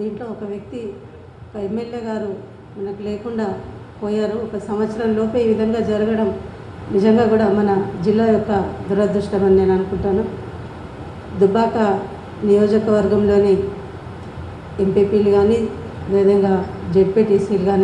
దీంట్లో ఒక వ్యక్తి ఒక ఎమ్మెల్యే గారు మనకు లేకుండా పోయారు ఒక సంవత్సరం లోపే ఈ విధంగా జరగడం నిజంగా కూడా మన జిల్లా యొక్క దురదృష్టం అని నేను అనుకుంటాను దుబ్బాక నియోజకవర్గంలోని ఎంపీపీలు కానీ అదేవిధంగా జెడ్పీటీసీలు కానీ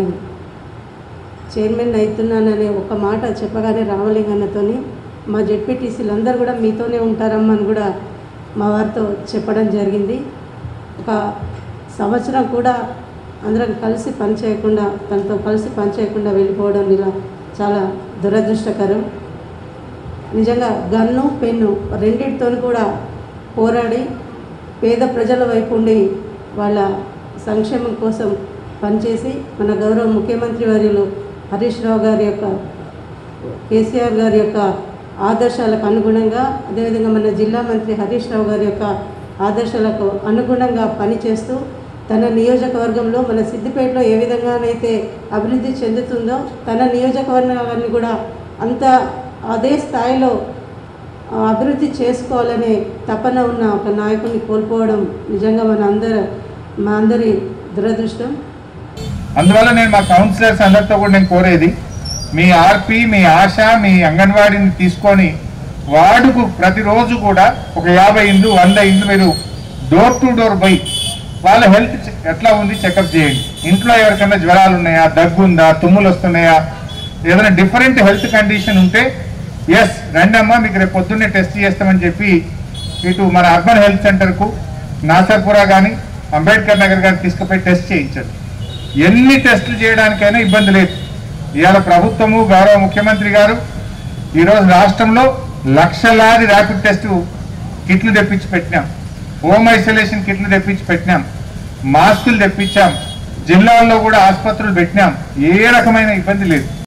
చైర్మన్ అవుతున్నాననే ఒక మాట చెప్పగానే రామలింగన్నతోని మా జెడ్పీటీసీలు అందరూ కూడా మీతోనే ఉంటారమ్మా అని కూడా మా వారితో చెప్పడం జరిగింది ఒక సంవత్సరం కూడా అందరం కలిసి పని చేయకుండా తనతో కలిసి పని చేయకుండా వెళ్ళిపోవడం ఇలా చాలా దురదృష్టకరం నిజంగా గన్ను పెన్ను రెండింటితో కూడా పోరాడి పేద ప్రజల వైపు ఉండి వాళ్ళ సంక్షేమం కోసం పనిచేసి మన గౌరవ ముఖ్యమంత్రి వర్యులు హరీష్ రావు గారి యొక్క కేసీఆర్ గారి యొక్క ఆదర్శాలకు అనుగుణంగా అదేవిధంగా మన జిల్లా మంత్రి హరీష్ రావు గారి యొక్క ఆదర్శాలకు అనుగుణంగా పనిచేస్తూ తన నియోజకవర్గంలో మన సిద్దిపేటలో ఏ విధంగానైతే అభివృద్ధి చెందుతుందో తన నియోజకవర్గాన్ని కూడా అంత అదే స్థాయిలో ఆ, అభివృద్ధి చేసుకోవాలనే తపన ఉన్న ఒక నాయకుడిని కోల్పోవడం నిజంగా మన అందరి మా అందరి దురదృష్టం అందువల్ల నేను మా కౌన్సిలర్స్ అందరితో కూడా నేను కోరేది మీ ఆర్పి మీ ఆశ మీ అంగన్వాడీని తీసుకొని వార్డుకు ప్రతిరోజు కూడా ఒక యాభై ఇండ్లు వంద ఇండ్లు మీరు డోర్ టు డోర్ పోయి వాళ్ళ హెల్త్ చె- ఎట్లా ఉంది చెకప్ చేయండి ఇంట్లో ఎవరికైనా జ్వరాలు ఉన్నాయా దగ్గు ఉందా తుమ్ములు వస్తున్నాయా ఏదైనా డిఫరెంట్ హెల్త్ కండిషన్ ఉంటే ఎస్ రండమ్మా మీకు రేపు పొద్దున్నే టెస్ట్ చేస్తామని చెప్పి ఇటు మన అర్బన్ హెల్త్ సెంటర్కు నాసర్పురా కానీ అంబేద్కర్ నగర్ కానీ తీసుకుపోయి టెస్ట్ చేయించండి ఎన్ని టెస్టులు చేయడానికైనా ఇబ్బంది లేదు ఇవాళ ప్రభుత్వము గౌరవ ముఖ్యమంత్రి గారు ఈరోజు రాష్ట్రంలో లక్షలాది ర్యాపిడ్ టెస్ట్ కిట్లు తెప్పించి పెట్టినాం హోమ్ ఐసోలేషన్ కిట్లు తెప్పించి పెట్టినాం మాస్కులు తెప్పించాం జిల్లాల్లో కూడా ఆసుపత్రులు పెట్టినాం ఏ రకమైన ఇబ్బంది లేదు